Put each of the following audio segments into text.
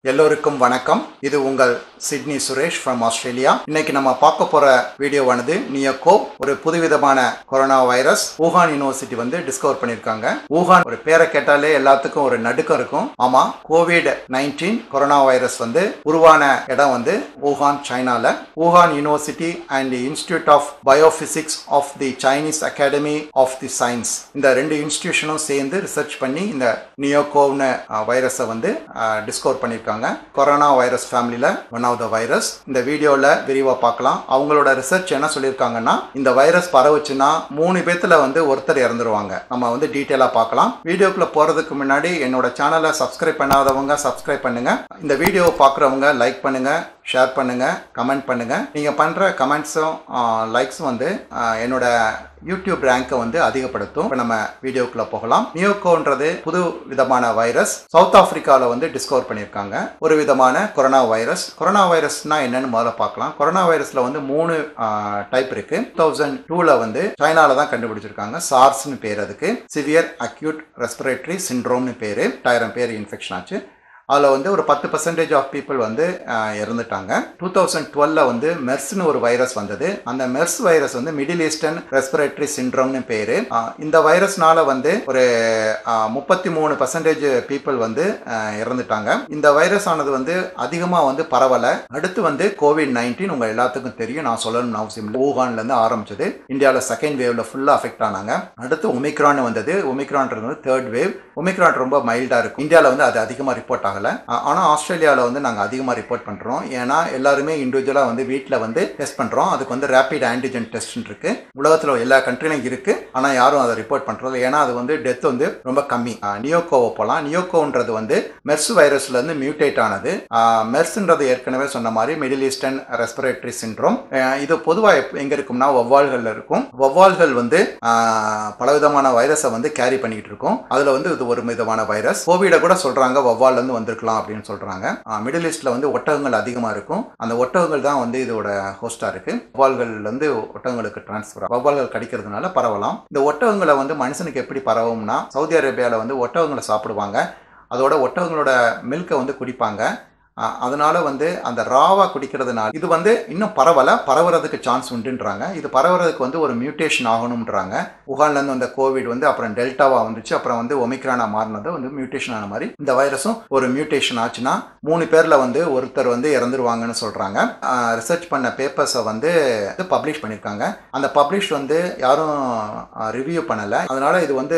எல்லோருக்கும் வணக்கம் இது உங்கள் சிட்னி சுரேஷ் ஃப்ரம் ஆஸ்திரேலியா இன்னைக்கு நம்ம பார்க்க போற வீடியோவானது நியோகோ ஒரு புதுவிதமான கொரோனா வைரஸ் ஊகான் யூனிவர்சிட்டி வந்து டிஸ்கவர் பண்ணியிருக்காங்க ஊகான் ஒரு பேரை கேட்டாலே எல்லாத்துக்கும் ஒரு நடுக்கம் இருக்கும் ஆமா கோவிட் நைன்டீன் கொரோனா வைரஸ் வந்து உருவான இடம் வந்து ஊகான் சைனால Wuhan university and institute of biophysics of the Chinese academy of the science இந்த ரெண்டு இன்ஸ்டிடியூஷனும் சேர்ந்து ரிசர்ச் பண்ணி இந்த நியோகோவ்னு வைரஸை வந்து டிஸ்கவர் பண்ணியிருக்காங்க கொரோனா வைரஸ் ஃபேமிலியில் ஒன் ஆஃப் த வைரஸ் இந்த வீடியோவில் விரிவாக பார்க்கலாம் அவங்களோட ரிசர்ச் என்ன சொல்லியிருக்காங்கன்னா இந்த வைரஸ் பரவுச்சுன்னா மூணு பேத்துல வந்து ஒருத்தர் இறந்துருவாங்க நம்ம வந்து டீட்டெயிலாக பார்க்கலாம் வீடியோக்குள்ள போகிறதுக்கு முன்னாடி என்னோட சேனலை சப்ஸ்கிரைப் பண்ணாதவங்க சப்ஸ்கிரைப் பண்ணுங்க இந்த வீடியோவை பார்க்குறவங்க லைக் பண்ணுங்க ஷேர் பண்ணுங்க கமெண்ட் பண்ணுங்க நீங்க பண்ற கமெண்ட்ஸும் லைக்ஸும் வந்து ஆஹ், என்னோட யூடியூப் ரேங்கை வந்து அதிகப்படுத்தும் இப்போ நம்ம வீடியோக்குள்ள போகலாம் நியோகோன்றது புது விதமான வைரஸ் சவுத் ஆப்பிரிக்காவில் வந்து டிஸ்கவர் பண்ணியிருக்காங்க ஒரு விதமான கொரோனா வைரஸ் கொரோனா வைரஸ்னா என்னன்னு முதல்ல பார்க்கலாம் கொரோனா வைரஸ்ல வந்து மூணு டைப் இருக்கு தௌசண்ட் டூல வந்து சைனால தான் கண்டுபிடிச்சிருக்காங்க சார்ஸ்னு பேர் அதுக்கு சிவியர் அக்யூட் ரெஸ்பிரேட்டரி சிண்ட்ரோம்னு பேர் ஆயிரம் பேர் இன்ஃபெக்ஷன் ஆச்சு அதில் வந்து ஒரு பத்து பர்சன்டேஜ் ஆஃப் பீப்புள் வந்து ஆஹ், இறந்துட்டாங்க டூ தௌசண்ட் டுவெல்ல வந்து மெர்ஸ்னு ஒரு வைரஸ் வந்தது அந்த மெர்ஸ் வைரஸ் வந்து மிடில் ஈஸ்டர்ன் ரெஸ்பிரேட்டரி சிண்ட்ரோம்னு பேர் இந்த வைரஸ்னால வந்து ஒரு முப்பத்தி மூணு பர்சன்டேஜ் பீப்புள் வந்து ஆஹ், இறந்துட்டாங்க இந்த வைரஸ் ஆனது வந்து அதிகமாக வந்து பரவலை அடுத்து வந்து கோவிட் நைன்டீன் உங்கள் எல்லாத்துக்கும் தெரியும் நான் சொல்லணும்னு அவசியம் இல்லை ஊகான்லேருந்து ஆரம்பிச்சது இந்தியாவில் செகண்ட் வேவ்ல ஃபுல்லாக அஃபெக்ட் ஆனாங்க அடுத்து ஒமிக்ரான் வந்தது ஒமிக்ரான்றது வந்து தேர்ட் வேவ் ஒமிக்ரான் ரொம்ப மைல்டாக இருக்கும் இந்தியாவில் வந்து அது அதிகமாக ரிப்போர்ட் ஆகலை ஆனால் ஆஸ்திரேலியாவில் வந்து நாங்கள் அதிகமாக ரிப்போர்ட் பண்ணுறோம் ஏன்னா எல்லாருமே இண்டிவிஜுவலாக வந்து வீட்டில் வந்து டெஸ்ட் பண்ணுறோம் அதுக்கு வந்து ரேபிட் ஆன்டிஜென் டெஸ்ட் இருக்கு உலகத்தில் எல்லா கண்ட்ரிலையும் இருக்கு ஆனால் யாரும் அதை ரிப்போர்ட் பண்ணுறது ஏன்னா அது வந்து டெத் வந்து ரொம்ப கம்மி நியோகோவை போகலாம் நியோகோன்றது வந்து மெர்ஸ் வைரஸ்ல இருந்து மியூட்டேட் ஆனது மெர்ஸ்ன்றது ஏற்கனவே சொன்ன மாதிரி மிடில் ஈஸ்டர்ன் ரெஸ்பிரேட்டரி சிண்ட்ரோம் இது பொதுவாக எங்க இருக்கும்னா வவ்வால்கள்ல இருக்கும் வவ்வால்கள் வந்து ஆஹ், பலவிதமான வைரஸை வந்து கேரி பண்ணிக்கிட்டு இருக்கும் அதுல வந்து இது ஒரு விதமான வைரஸ் கோவிட கூட சொல்றாங்க வவ்வால்ல இருந்து வந்திருக்கலாம் அப்படின்னு சொல்றாங்க மிடில் ஈஸ்ட்ல வந்து ஒட்டகங்கள் அதிகமா இருக்கும் அந்த ஒட்டகங்கள் தான் வந்து இதோட ஹோஸ்டா இருக்கு வவ்வால்கள்ல இருந்து ஒட்டகங்களுக்கு டிரான்ஸ்ஃபர் வவ்வால்கள் கடிக்கிறதுனால பரவலாம் இந்த ஒட்டகங்களை வந்து மனுஷனுக்கு எப்படி பரவும்னா சவுதி அரேபியாவில் வந்து ஒட்டகங்களை சாப்பிடுவாங்க அதோட ஒட்டகங்களோட மில்கை வந்து குடிப்பாங்க அஹ் அதனால வந்து அந்த ராவா குடிக்கிறதுனால இது வந்து இன்னும் பரவல பரவுறதுக்கு சான்ஸ் உண்டுன்றாங்க இது பரவுறதுக்கு வந்து ஒரு மியூட்டேஷன் ஆகணும்ன்றாங்க உகான்ல இருந்து வந்த கோவிட் வந்து அப்புறம் டெல்டாவா வந்துச்சு அப்புறம் வந்து ஒமிக்ரானா மாறினது வந்து மியூட்டேஷன் ஆன மாதிரி இந்த வைரஸும் ஒரு மியூட்டேஷன் ஆச்சுன்னா மூணு பேர்ல வந்து ஒருத்தர் வந்து இறந்துருவாங்கன்னு சொல்றாங்க ரிசர்ச் பண்ண பேப்பர்ஸை வந்து பப்ளிஷ் பண்ணியிருக்காங்க அந்த பப்ளிஷ் வந்து யாரும் ரிவ்யூ பண்ணலை அதனால இது வந்து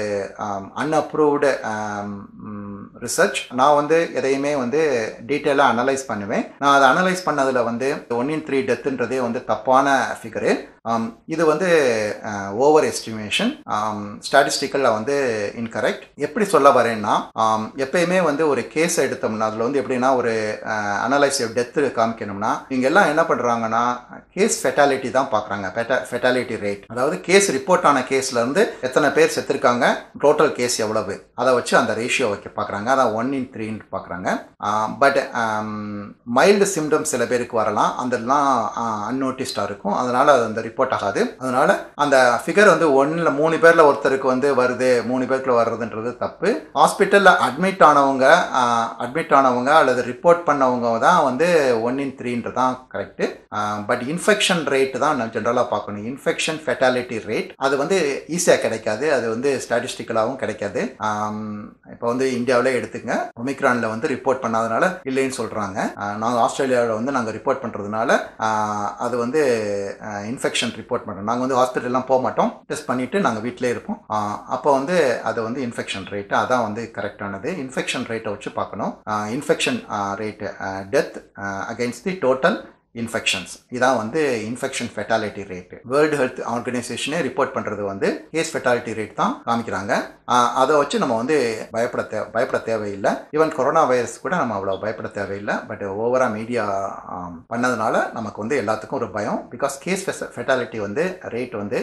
அன்அப்ரூவ்டு ரிசர்ச் நான் வந்து எதையுமே வந்து டீட்டெயிலாக அனலைஸ் பண்ணுவேன் நான் அதை அனலைஸ் பண்ணதில் வந்து ஒன் இன் த்ரீ டெத்துன்றதே வந்து தப்பான ஃபிகரு இது வந்து ஓவர் எஸ்டிமேஷன் ஸ்டாட்டிஸ்டிக்கலில் வந்து இன்கரெக்ட் எப்படி சொல்ல வரேன்னா ஆம், எப்பயுமே வந்து ஒரு கேஸ் எடுத்தோம்னா அதில் வந்து எப்படின்னா ஒரு அனலைஸ் டெத்து காமிக்கணும்னா இவங்க எல்லாம் என்ன பண்ணுறாங்கன்னா கேஸ் ஃபெட்டாலிட்டி தான் பார்க்குறாங்க ஃபெட்டாலிட்டி ரேட் அதாவது கேஸ் ரிப்போர்ட் ஆன கேஸ்ல இருந்து எத்தனை பேர் செத்துருக்காங்க டோட்டல் கேஸ் எவ்வளவு அதை வச்சு அந்த ரேஷியோ வைக்க பார்க்குறாங்க அதான் ஒன் இன் த்ரீன்னு பார்க்குறாங்க பட் மைல்டு சிம்டம்ஸ் சில பேருக்கு வரலாம் அதெல்லாம் அன்னோட்டிஸ்டாக இருக்கும் அதனால அது அந்த ரிப்போர்ட் ஆகாது அதனால அந்த ஃபிகர் வந்து ஒன்றில் மூணு பேரில் ஒருத்தருக்கு வந்து வருது மூணு பேருக்குள்ள வர்றதுன்றது தப்பு ஹாஸ்பிட்டலில் அட்மிட் ஆனவங்க அட்மிட் ஆனவங்க அல்லது ரிப்போர்ட் பண்ணவங்க தான் வந்து ஒன் இன் த்ரீன்றது தான் கரெக்டு பட் இன்ஃபெக்ஷன் ரேட் தான் நான் ஜென்ரலாக பார்க்கணும் இன்ஃபெக்ஷன் ஃபெட்டாலிட்டி ரேட் அது வந்து ஈஸியாக கிடைக்காது அது வந்து ஸ்டாட்டிஸ்டிக்கலாகவும் கிடைக்காது இப்போ வந்து இந்தியாவிலே எடுத்துங்க ஒமிக்ரானில் வந்து ரிப்போர்ட் பண்ணாதனால இல்லைன்னு சொல்கிறாங்க நாங்கள் ஆஸ்திரேலியாவில் வந்து நாங்கள் ரிப்போர்ட் பண்ணுறதுனால அது வந்து இன்ஃபெக்ஷன் ரிப்போர்ட் பண்ணுறோம் நாங்கள் வந்து ஹாஸ்பிட்டல்லாம் போக மாட்டோம் டெஸ்ட் பண்ணிவிட்டு நாங்கள் வீட்டிலே இருப்போம் அப்போ வந்து அது வந்து இன்ஃபெக்ஷன் ரேட்டு அதான் வந்து கரெக்டானது இன்ஃபெக்ஷன் ரேட்டை வச்சு பார்க்கணும் infection rate death against the total infections இதான் வந்து infection fatality rate world health ஆர்கனைசேஷனே ரிப்போர்ட் பண்ணுறது வந்து கேஸ் ஃபெட்டாலிட்டி ரேட் தான் காமிக்கிறாங்க ஆஹ் அதை வச்சு நம்ம வந்து பயப்பட தே பயப்பட தேவையில்லை ஈவன் கொரோனா வைரஸ் கூட நம்ம அவ்வளோ பயப்பட தேவையில்லை பட் ஓவரா மீடியா பண்ணதுனால நமக்கு வந்து எல்லாத்துக்கும் ஒரு பயம் பிகாஸ் கேஸ் ஃபெட்டாலிட்டி வந்து ரேட் வந்து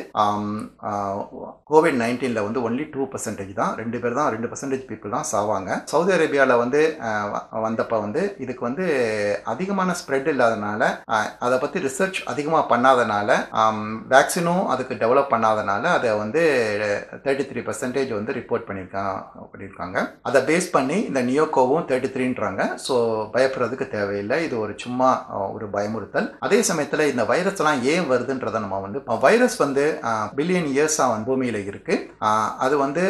கோவிட் நைன்டீனில் வந்து ஒன்லி டூ பர்சன்டேஜ் தான் ரெண்டு பேர் தான் ரெண்டு பர்சன்டேஜ் பீப்புள் தான் சாவாங்க சவுதி அரேபியாவில் வந்து ஆஹ் வ- வந்தப்ப வந்து இதுக்கு வந்து அதிகமான ஸ்ப்ரெட் இல்லாதனால அதை பற்றி ரிசர்ச் அதிகமாக பண்ணாதனால வேக்சினும் அதுக்கு டெவலப் பண்ணாதனால அதை வந்து தேர்ட்டி த்ரீ பர்சன்டேஜ் வந்து ரிப்போர்ட் பண்ணியிருக்காங்க பண்ணியிருக்காங்க அதை பேஸ் பண்ணி இந்த நியோகோவும் தேர்ட்டி த்ரீன்றாங்க ஸோ பயப்படுறதுக்கு தேவையில்லை இது ஒரு சும்மா ஒரு பயமுறுத்தல் அதே சமயத்தில் இந்த வைரஸ் எல்லாம் ஏன் வருதுன்றதை நம்ம வந்து வைரஸ் வந்து பில்லியன் இயர்ஸாக வந்து பூமியில் இருக்கு அது வந்து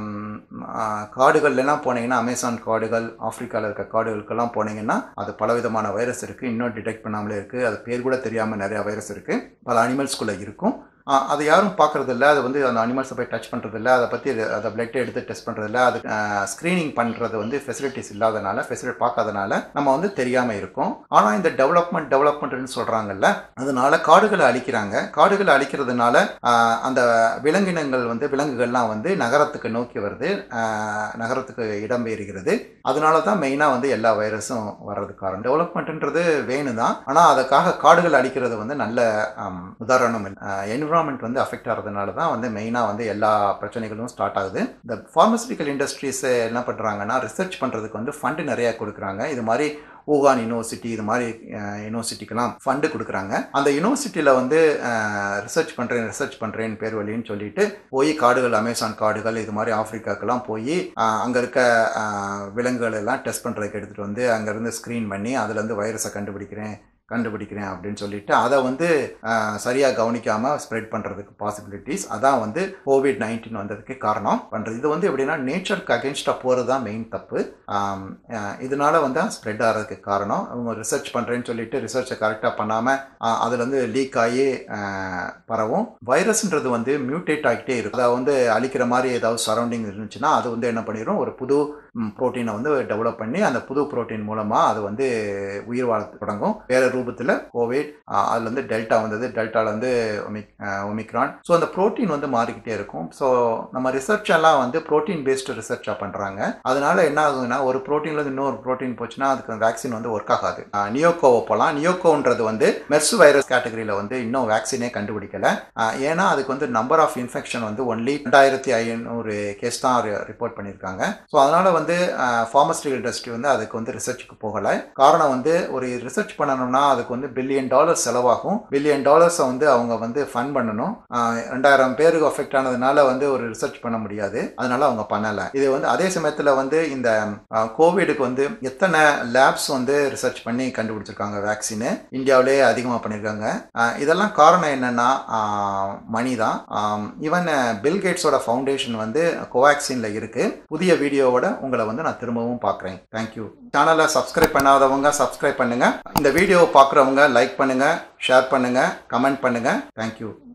காடுகள்லாம் போனீங்கன்னா அமேசான் காடுகள் ஆப்பிரிக்காவில் இருக்க காடுகளுக்கெல்லாம் போனீங்கன்னா அது பலவிதமான வைரஸ் இருக்குது இன்னும் டிடெக்ட் பண்ணாமலே இருக்குது அது பேர் கூட தெரியாமல் நிறையா வைரஸ் இருக்குது பல அனிமல்ஸ்குள்ளே இருக்கும் அதை யாரும் பார்க்குறதில்ல அதை வந்து அந்த அனிமல்ஸை போய் டச் பண்ணுறதில்ல அதை பற்றி அதை பிளட்டை எடுத்து டெஸ்ட் பண்ணுறதில்ல அது ஸ்க்ரீனிங் பண்ணுறது வந்து ஃபெசிலிட்டிஸ் இல்லாதனால ஃபெசிலிட்டி பார்க்காதனால நம்ம வந்து தெரியாமல் இருக்கோம் ஆனால் இந்த டெவலப்மெண்ட் டெவலப்மெண்ட்னு சொல்கிறாங்கல்ல அதனால காடுகளை அழிக்கிறாங்க காடுகளை அழிக்கிறதுனால அந்த விலங்கினங்கள் வந்து விலங்குகள்லாம் வந்து நகரத்துக்கு நோக்கி வருது நகரத்துக்கு இடம்பெறுகிறது அதனால தான் மெயினாக வந்து எல்லா வைரஸும் வர்றது காரணம் டெவலப்மெண்ட்ன்றது வேணும் தான் ஆனால் அதுக்காக காடுகள் அழிக்கிறது வந்து நல்ல உதாரணம் என்விரான்மெண்ட் வந்து அஃபெக்ட் ஆகிறதுனால தான் வந்து மெயினாக வந்து எல்லா பிரச்சனைகளும் ஸ்டார்ட் ஆகுது இந்த ஃபார்மசூட்டிக்கல் இண்டஸ்ட்ரீஸ் என்ன பண்ணுறாங்கன்னா ரிசர்ச் பண்ணுறதுக்கு வந்து ஃபண்டு நிறையா கொடுக்குறாங்க இது மாதிரி ஊகான் யூனிவர்சிட்டி இது மாதிரி யூனிவர்சிட்டிக்கெல்லாம் ஃபண்டு கொடுக்குறாங்க அந்த யூனிவர்சிட்டியில் வந்து ரிசர்ச் பண்ணுறேன் ரிசர்ச் பண்ணுறேன்னு பேர் வழின்னு சொல்லிட்டு போய் காடுகள் அமேசான் காடுகள் இது மாதிரி ஆஃப்ரிக்காக்கெல்லாம் போய் அங்கே இருக்க விலங்குகள் எல்லாம் டெஸ்ட் பண்ணுறதுக்கு எடுத்துகிட்டு வந்து அங்கேருந்து ஸ்க்ரீன் பண்ணி அதுலேருந்து வைரஸை கண்டுபிடிக்கிறேன் கண்டுபிடிக்கிறேன் அப்படின்னு சொல்லிட்டு அதை வந்து சரியாக கவனிக்காமல் ஸ்ப்ரெட் பண்ணுறதுக்கு பாசிபிலிட்டிஸ் அதான் வந்து கோவிட் நைன்டீன் வந்ததுக்கு காரணம் பண்ணுறது இது வந்து எப்படின்னா நேச்சருக்கு அகேன்ஸ்டாக போகிறது தான் மெயின் தப்பு இதனால வந்து ஸ்ப்ரெட் ஆகிறதுக்கு காரணம் அவங்க ரிசர்ச் பண்ணுறேன்னு சொல்லிட்டு ரிசர்ச்சை கரெக்டாக பண்ணாமல் அதில் வந்து லீக் ஆகி பரவும் வைரஸ்ன்றது வந்து மியூட்டேட் ஆகிட்டே இருக்கும் அதை வந்து அழிக்கிற மாதிரி ஏதாவது சரௌண்டிங் இருந்துச்சுன்னா அது வந்து என்ன பண்ணிடும் ஒரு புது ப்ரோட்டீனை வந்து டெவலப் பண்ணி அந்த புது ப்ரோட்டீன் மூலமாக அது வந்து உயிர் வாழ தொடங்கும் வேறு ரூபத்தில் கோவிட் அதில் வந்து டெல்டா வந்தது டெல்டாவில் வந்து ஒமிக் ஒமிக்ரான் ஸோ அந்த ப்ரோட்டீன் வந்து மாறிக்கிட்டே இருக்கும் ஸோ நம்ம ரிசர்ச் எல்லாம் வந்து ப்ரோட்டீன் பேஸ்டு ரிசர்ச்சாக பண்ணுறாங்க அதனால என்ன ஆகுதுன்னா ஒரு ப்ரோட்டீன்லேருந்து இன்னொரு ப்ரோட்டீன் போச்சுன்னா அதுக்கு வேக்சின் வந்து ஒர்க் ஆகாது நியோகோவை போகலாம் நியோகோன்றது வந்து மெர்ஸ் வைரஸ் கேட்டகரியில் வந்து இன்னும் வேக்சினே கண்டுபிடிக்கல ஏன்னா அதுக்கு வந்து நம்பர் ஆஃப் இன்ஃபெக்ஷன் வந்து ஒன்லி ரெண்டாயிரத்தி ஐநூறு கேஸ் தான் ரிப்போர்ட் பண்ணியிருக்காங்க ஸோ அதனால் வந்து ஃபார்மஸ்டிக்கல் இண்டஸ்ட்ரி வந்து அதுக்கு வந்து ரிசர்ச்சுக்கு போகலை காரணம் வந்து ஒரு ரிசர்ச் பண்ணணும்னா அதுக்கு வந்து பில்லியன் டாலர்ஸ் செலவாகும் பில்லியன் டாலர்ஸை வந்து அவங்க வந்து ஃபண்ட் பண்ணணும் ரெண்டாயிரம் பேருக்கு அஃபெக்ட் ஆனதுனால வந்து ஒரு ரிசர்ச் பண்ண முடியாது அதனால அவங்க பண்ணலை இது வந்து அதே சமயத்தில் வந்து இந்த கோவிடுக்கு வந்து எத்தனை லேப்ஸ் வந்து ரிசர்ச் பண்ணி கண்டுபிடிச்சிருக்காங்க வேக்சின் இந்தியாவிலே அதிகமாக பண்ணியிருக்காங்க இதெல்லாம் காரணம் என்னன்னா மணி தான் ஈவன் பில்கேட்ஸோட ஃபவுண்டேஷன் வந்து கோவேக்சின்ல இருக்கு புதிய வீடியோவோட உங்களை வந்து நான் திரும்பவும் பார்க்குறேன் தேங்க்யூ சேனலை சப்ஸ்கிரைப் பண்ணாதவங்க சப்ஸ்கிரைப் பண்ணுங்க இந்த வீடியோவை பார்க்குறவங்க லைக் பண்ணுங்க ஷேர் பண்ணுங்க கமெண்ட் பண்ணுங்க தேங்க்யூ